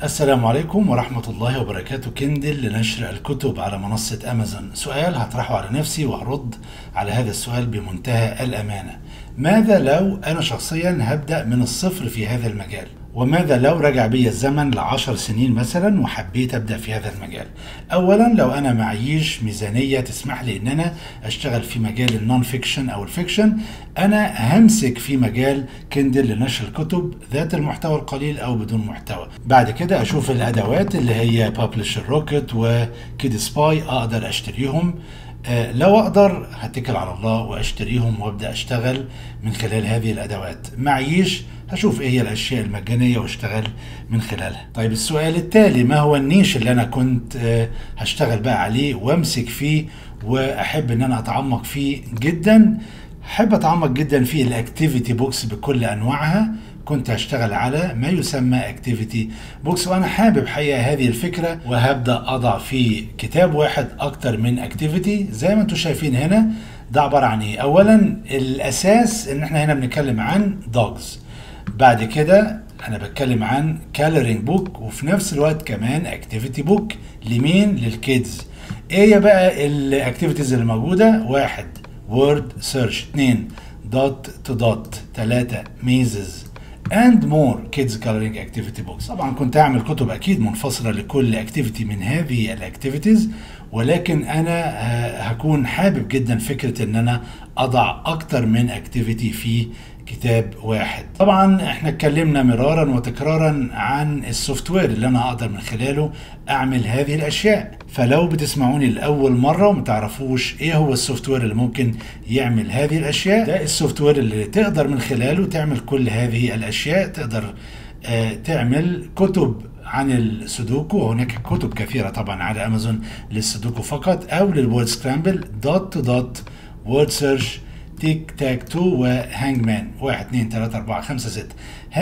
السلام عليكم ورحمة الله وبركاته كندل لنشر الكتب على منصة أمازون سؤال هطرحه على نفسي وهرد على هذا السؤال بمنتهى الأمانة ماذا لو أنا شخصيا هبدأ من الصفر في هذا المجال وماذا لو رجع بي الزمن لعشر سنين مثلا وحبيت ابدا في هذا المجال اولا لو انا معيش ميزانيه تسمح لي ان انا اشتغل في مجال النون فيكشن او الفيكشن انا همسك في مجال كندل لنشر الكتب ذات المحتوى القليل او بدون محتوى بعد كده اشوف الادوات اللي هي بابلشر روكت وكيد سباي اقدر اشتريهم آه، لو اقدر هتكل على الله واشتريهم وابدا اشتغل من خلال هذه الادوات معيش هشوف ايه هي الاشياء المجانيه واشتغل من خلالها طيب السؤال التالي ما هو النيش اللي انا كنت آه، هشتغل بقى عليه وامسك فيه واحب ان انا اتعمق فيه جدا احب اتعمق جدا في الاكتيفيتي بوكس بكل انواعها كنت هشتغل على ما يسمى اكتيفيتي بوكس وانا حابب حقيقه هذه الفكره وهبدا اضع في كتاب واحد اكتر من اكتيفيتي زي ما انتم شايفين هنا ده عباره عن ايه اولا الاساس ان احنا هنا بنتكلم عن دوجز بعد كده انا بتكلم عن كالرينج بوك وفي نفس الوقت كمان اكتيفيتي بوك لمين للكيدز ايه بقى الاكتيفيتيز اللي موجوده واحد وورد سيرش اثنين دوت تو دوت ثلاثة ميزز and more kids coloring activity books طبعا كنت اعمل كتب اكيد منفصله لكل اكتيفيتي من هذه الاكتيفيتيز ولكن انا هكون حابب جدا فكره ان انا اضع اكتر من اكتيفيتي في كتاب واحد طبعا احنا اتكلمنا مرارا وتكرارا عن السوفت وير اللي انا اقدر من خلاله اعمل هذه الاشياء فلو بتسمعوني لاول مره وما تعرفوش ايه هو السوفت وير اللي ممكن يعمل هذه الاشياء ده السوفت وير اللي تقدر من خلاله تعمل كل هذه الاشياء تقدر آه تعمل كتب عن السودوكو وهناك كتب كثيرة طبعا على أمازون للسودوكو فقط أو للوورد سكرامبل دوت تو دوت وورد سيرش تيك تاك تو وهانج مان واحد اثنين ثلاثة أربعة خمسة ستة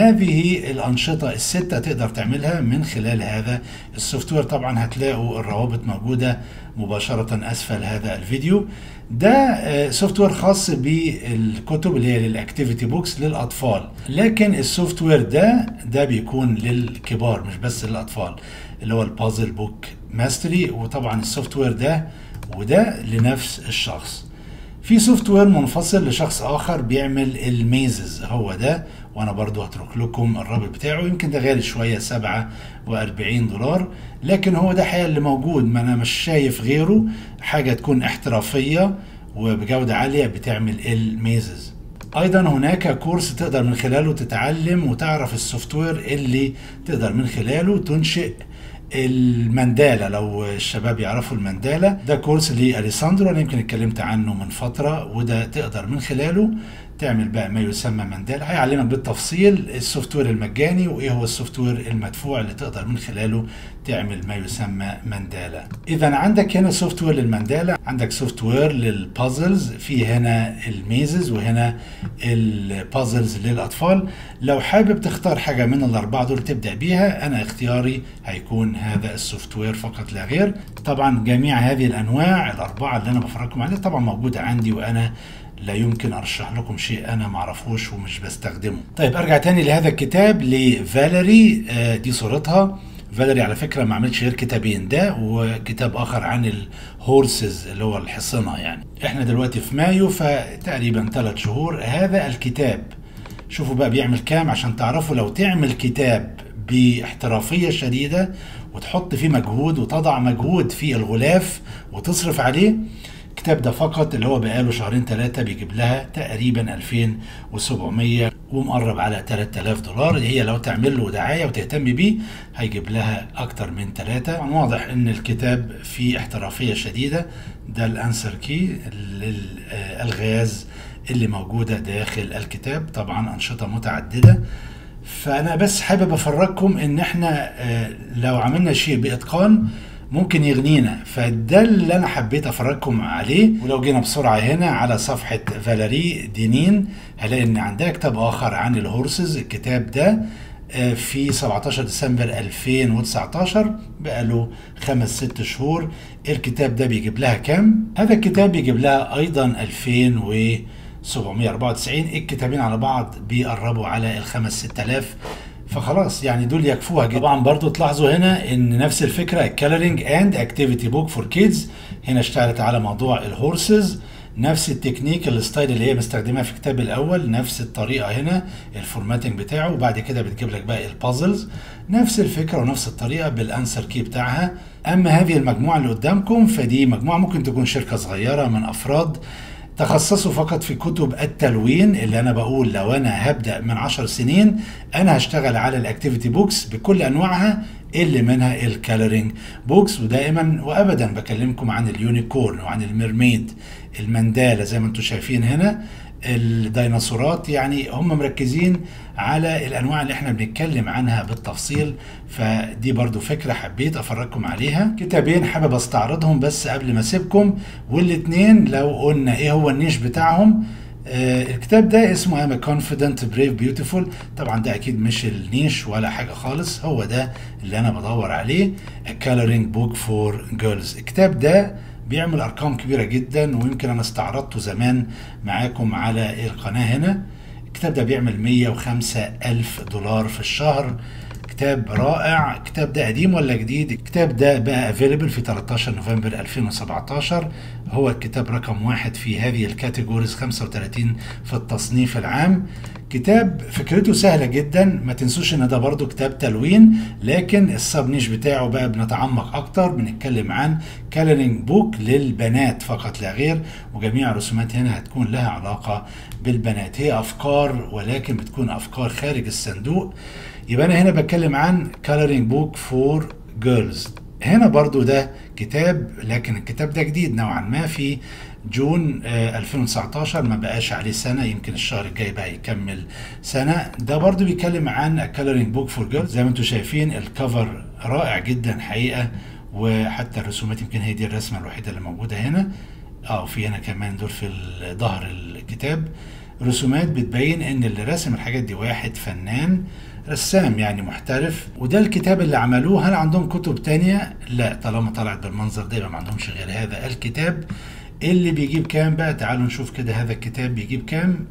هذه الأنشطة الستة تقدر تعملها من خلال هذا السوفت وير طبعا هتلاقوا الروابط موجودة مباشرة أسفل هذا الفيديو ده سوفت وير خاص بالكتب اللي هي للاكتيفيتي بوكس للاطفال لكن السوفت وير ده ده بيكون للكبار مش بس للاطفال اللي هو البازل بوك ماستري وطبعا السوفت وير ده وده لنفس الشخص في سوفت وير منفصل لشخص اخر بيعمل الميزز هو ده وانا برضو هترك لكم الرابط بتاعه يمكن ده غالي شويه 47 دولار لكن هو ده حقيقه اللي موجود ما انا مش شايف غيره حاجه تكون احترافيه وبجوده عاليه بتعمل الميزز ايضا هناك كورس تقدر من خلاله تتعلم وتعرف السوفت وير اللي تقدر من خلاله تنشئ المندالة لو الشباب يعرفوا المندالة ده كورس لأليساندرو أنا يمكن اتكلمت عنه من فترة وده تقدر من خلاله تعمل بقى ما يسمى مندالة هيعلمك بالتفصيل السوفت وير المجاني وايه هو السوفت وير المدفوع اللي تقدر من خلاله تعمل ما يسمى مندالة اذا عندك هنا سوفت وير للمندالة عندك سوفت وير للبازلز في هنا الميزز وهنا البازلز للاطفال لو حابب تختار حاجة من الاربعة دول تبدأ بيها انا اختياري هيكون هذا السوفت وير فقط لا غير طبعا جميع هذه الانواع الاربعة اللي انا بفرجكم عليها طبعا موجودة عندي وانا لا يمكن ارشح لكم شيء انا ما اعرفوش ومش بستخدمه طيب ارجع تاني لهذا الكتاب لفاليري آه دي صورتها فاليري على فكره ما عملتش غير كتابين ده وكتاب اخر عن الهورسز اللي هو الحصنه يعني احنا دلوقتي في مايو فتقريبا ثلاث شهور هذا الكتاب شوفوا بقى بيعمل كام عشان تعرفوا لو تعمل كتاب باحترافيه شديده وتحط فيه مجهود وتضع مجهود في الغلاف وتصرف عليه الكتاب ده فقط اللي هو بقاله شهرين ثلاثة بيجيب لها تقريبا 2700 ومقرب على 3000 دولار هي لو تعمل له دعاية وتهتم بيه هيجيب لها أكتر من ثلاثة واضح إن الكتاب فيه احترافية شديدة ده الأنسر كي الألغاز اللي موجودة داخل الكتاب طبعا أنشطة متعددة فأنا بس حابب أفرجكم إن إحنا لو عملنا شيء بإتقان ممكن يغنينا فده اللي انا حبيت افرجكم عليه ولو جينا بسرعه هنا على صفحه فالاري دينين هلاقي ان عندها كتاب اخر عن الهورسز الكتاب ده في 17 ديسمبر 2019 بقاله خمس ست شهور الكتاب ده بيجيب لها كام؟ هذا الكتاب بيجيب لها ايضا 2000 و 794 الكتابين على بعض بيقربوا على الخمس 6000 فخلاص يعني دول يكفوها جدا طبعا برضو تلاحظوا هنا ان نفس الفكره كالرينج اند اكتيفيتي بوك فور كيدز هنا اشتغلت على موضوع الهورسز نفس التكنيك الستايل اللي هي مستخدمها في الكتاب الاول نفس الطريقه هنا الفورماتنج بتاعه وبعد كده بتجيب لك بقى البازلز نفس الفكره ونفس الطريقه بالانسر كي بتاعها اما هذه المجموعه اللي قدامكم فدي مجموعه ممكن تكون شركه صغيره من افراد تخصصوا فقط في كتب التلوين اللي انا بقول لو انا هبدا من عشر سنين انا هشتغل على الاكتيفيتي بوكس بكل انواعها اللي منها الكالرينج بوكس ودائما وابدا بكلمكم عن اليونيكورن وعن الميرميد المنداله زي ما انتم شايفين هنا الديناصورات يعني هم مركزين على الانواع اللي احنا بنتكلم عنها بالتفصيل فدي برضو فكره حبيت افرجكم عليها كتابين حابب استعرضهم بس قبل ما اسيبكم والاتنين لو قلنا ايه هو النيش بتاعهم آه الكتاب ده اسمه I'm a confident brave beautiful طبعا ده اكيد مش النيش ولا حاجه خالص هو ده اللي انا بدور عليه a coloring book for girls الكتاب ده بيعمل ارقام كبيره جدا ويمكن انا استعرضته زمان معاكم على القناه هنا الكتاب ده بيعمل 105 الف دولار في الشهر كتاب رائع الكتاب ده قديم ولا جديد الكتاب ده بقى افيلبل في 13 نوفمبر 2017 هو الكتاب رقم واحد في هذه الكاتيجوريز 35 في التصنيف العام كتاب فكرته سهله جدا ما تنسوش ان ده برضو كتاب تلوين لكن السب نيش بتاعه بقى بنتعمق اكتر بنتكلم عن كالرينج بوك للبنات فقط لا غير وجميع الرسومات هنا هتكون لها علاقه بالبنات هي افكار ولكن بتكون افكار خارج الصندوق يبقى انا هنا بتكلم عن coloring book for girls هنا برضو ده كتاب لكن الكتاب ده جديد نوعا ما في جون 2019 ما بقاش عليه سنة يمكن الشهر الجاي بقى يكمل سنة ده برضو بيتكلم عن coloring book for girls زي ما انتم شايفين الكفر رائع جدا حقيقة وحتى الرسومات يمكن هي دي الرسمة الوحيدة اللي موجودة هنا اه وفي هنا كمان دول في ظهر الكتاب رسومات بتبين ان اللي رسم الحاجات دي واحد فنان رسام يعني محترف وده الكتاب اللي عملوه هل عندهم كتب تانية لا طالما طلعت بالمنظر ده يبقى ما عندهمش غير هذا الكتاب اللي بيجيب كام بقى تعالوا نشوف كده هذا الكتاب بيجيب كام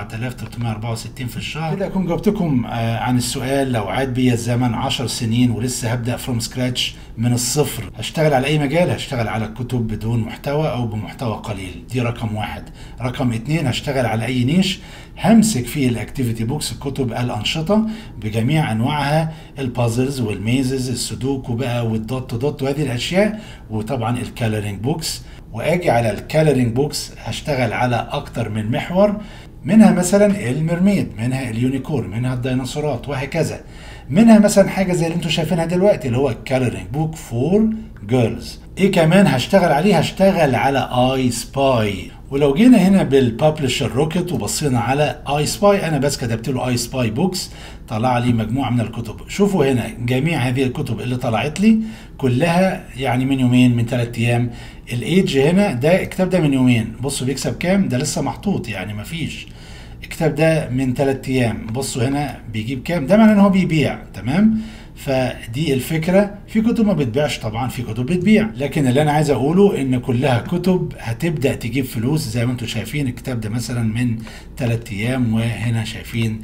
4364 في الشهر كده اكون جاوبتكم آه عن السؤال لو عاد بيا الزمن 10 سنين ولسه هبدا فروم سكراتش من الصفر هشتغل على اي مجال هشتغل على كتب بدون محتوى او بمحتوى قليل دي رقم واحد رقم اتنين هشتغل على اي نيش همسك فيه الاكتيفيتي بوكس الكتب الانشطه بجميع انواعها البازلز والميزز السودوكو بقى والدوت دوت وهذه الاشياء وطبعا الكالرينج بوكس واجي على الكالرينج بوكس هشتغل على اكتر من محور منها مثلا الميرميد منها اليونيكورن منها الديناصورات وهكذا منها مثلا حاجه زي اللي انتم شايفينها دلوقتي اللي هو الكالرينج بوك فور جيرلز ايه كمان هشتغل عليه هشتغل على اي سباي ولو جينا هنا بالببلشر روكيت وبصينا على اي سباي انا بس كتبت له اي سباي بوكس طلع لي مجموعه من الكتب شوفوا هنا جميع هذه الكتب اللي طلعت لي كلها يعني من يومين من ثلاث ايام الايدج هنا ده الكتاب ده من يومين بصوا بيكسب كام ده لسه محطوط يعني مفيش الكتاب ده من ثلاث ايام بصوا هنا بيجيب كام ده معناه ان هو بيبيع تمام فدي الفكره في كتب ما بتبيعش طبعا في كتب بتبيع لكن اللي انا عايز اقوله ان كلها كتب هتبدا تجيب فلوس زي ما انتم شايفين الكتاب ده مثلا من ثلاث ايام وهنا شايفين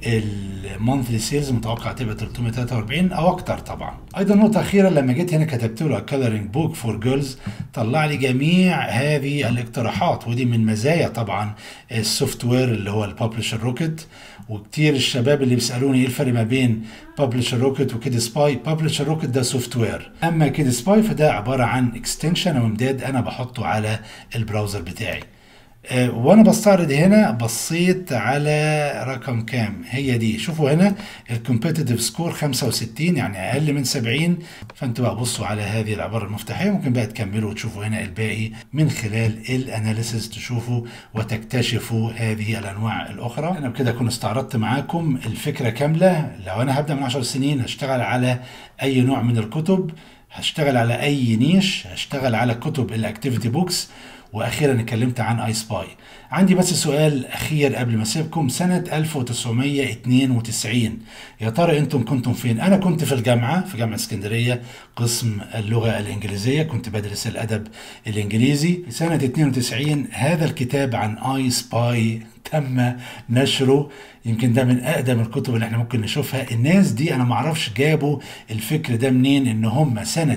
المونثلي سيلز متوقع تبقى 343 او اكتر طبعا ايضا نقطه اخيره لما جيت هنا كتبت له كلرنج بوك فور جيرلز طلع لي جميع هذه الاقتراحات ودي من مزايا طبعا السوفت وير اللي هو الببلشر روكيت وكتير الشباب اللي بيسالوني ايه الفرق ما بين ببلشر روكيت وكيد سباي ببلشر روكيت ده سوفت وير اما كيد سباي فده عباره عن اكستنشن او امداد انا بحطه على البراوزر بتاعي أه وانا بستعرض هنا بصيت على رقم كام هي دي شوفوا هنا الكومبيتيتيف سكور 65 يعني اقل من 70 فانتوا بقى بصوا على هذه العباره المفتاحيه ممكن بقى تكملوا وتشوفوا هنا الباقي من خلال الاناليسيس تشوفوا وتكتشفوا هذه الانواع الاخرى انا بكده اكون استعرضت معاكم الفكره كامله لو انا هبدا من 10 سنين هشتغل على اي نوع من الكتب هشتغل على اي نيش هشتغل على كتب الاكتيفيتي بوكس واخيرا اتكلمت عن اي سباي عندي بس سؤال اخير قبل ما اسيبكم سنه 1992 يا ترى انتم كنتم فين انا كنت في الجامعه في جامعه اسكندريه قسم اللغه الانجليزيه كنت بدرس الادب الانجليزي سنه 92 هذا الكتاب عن اي سباي تم نشره يمكن ده من اقدم الكتب اللي احنا ممكن نشوفها الناس دي انا معرفش جابوا الفكر ده منين ان هم سنة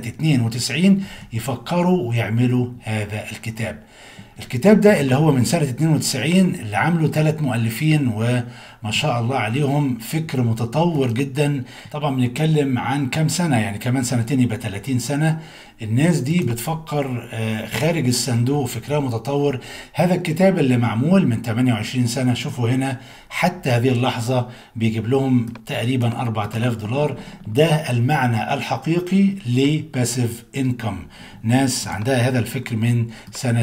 92 يفكروا ويعملوا هذا الكتاب الكتاب ده اللي هو من سنة 92 اللي عامله ثلاث مؤلفين وما شاء الله عليهم فكر متطور جدا طبعا بنتكلم عن كام سنة يعني كمان سنتين يبقى 30 سنة الناس دي بتفكر خارج الصندوق فكرها متطور هذا الكتاب اللي معمول من 28 سنة شوفوا هنا حتى هذه اللحظة بيجيب لهم تقريبا 4000 دولار ده المعنى الحقيقي لباسيف انكم ناس عندها هذا الفكر من سنة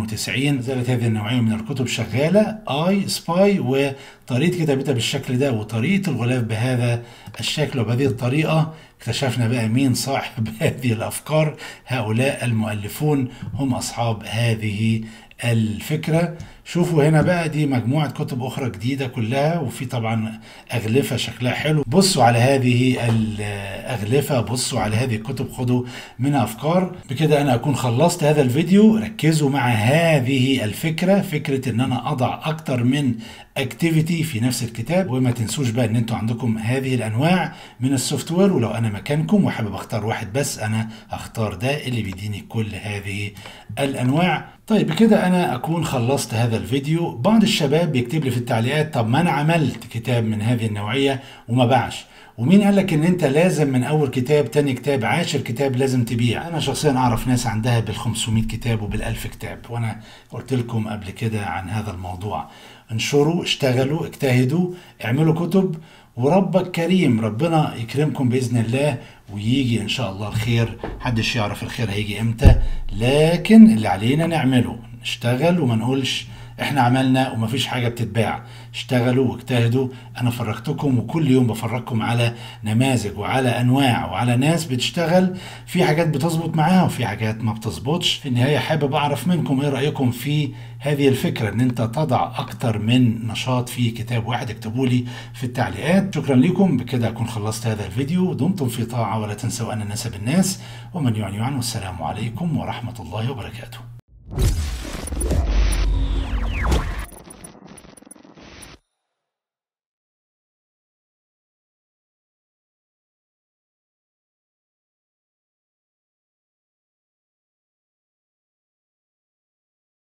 92 زالت هذه النوعية من الكتب شغالة اي سباي وطريقة كتابتها بالشكل ده وطريقة الغلاف بهذا الشكل وبهذه الطريقة اكتشفنا بقى مين صاحب هذه الافكار هؤلاء المؤلفون هم اصحاب هذه الفكره شوفوا هنا بقى دي مجموعه كتب اخرى جديده كلها وفي طبعا اغلفه شكلها حلو بصوا على هذه الاغلفه بصوا على هذه الكتب خدوا منها افكار بكده انا اكون خلصت هذا الفيديو ركزوا مع هذه الفكره فكره ان انا اضع اكتر من اكتيفيتي في نفس الكتاب وما تنسوش بقى ان انتوا عندكم هذه الانواع من السوفت وير ولو انا مكانكم وحابب اختار واحد بس انا هختار ده اللي بيديني كل هذه الانواع طيب بكده انا اكون خلصت هذا الفيديو بعض الشباب بيكتب لي في التعليقات طب ما انا عملت كتاب من هذه النوعيه وما باعش ومين قال لك ان انت لازم من اول كتاب تاني كتاب عاشر كتاب لازم تبيع انا شخصيا اعرف ناس عندها بال 500 كتاب وبال 1000 كتاب وانا قلت لكم قبل كده عن هذا الموضوع انشروا اشتغلوا اجتهدوا اعملوا كتب وربك كريم ربنا يكرمكم باذن الله ويجي ان شاء الله الخير محدش يعرف الخير هيجي امتى لكن اللي علينا نعمله نشتغل وما نقولش احنا عملنا ومفيش حاجة بتتباع اشتغلوا واجتهدوا انا فرجتكم وكل يوم بفرجكم على نماذج وعلى انواع وعلى ناس بتشتغل في حاجات بتظبط معاها وفي حاجات ما بتظبطش في النهاية حابب اعرف منكم ايه رأيكم في هذه الفكرة ان انت تضع اكتر من نشاط في كتاب واحد اكتبوا لي في التعليقات شكرا لكم بكده اكون خلصت هذا الفيديو دمتم في طاعة ولا تنسوا ان نسب الناس ومن يعني عنه والسلام عليكم ورحمة الله وبركاته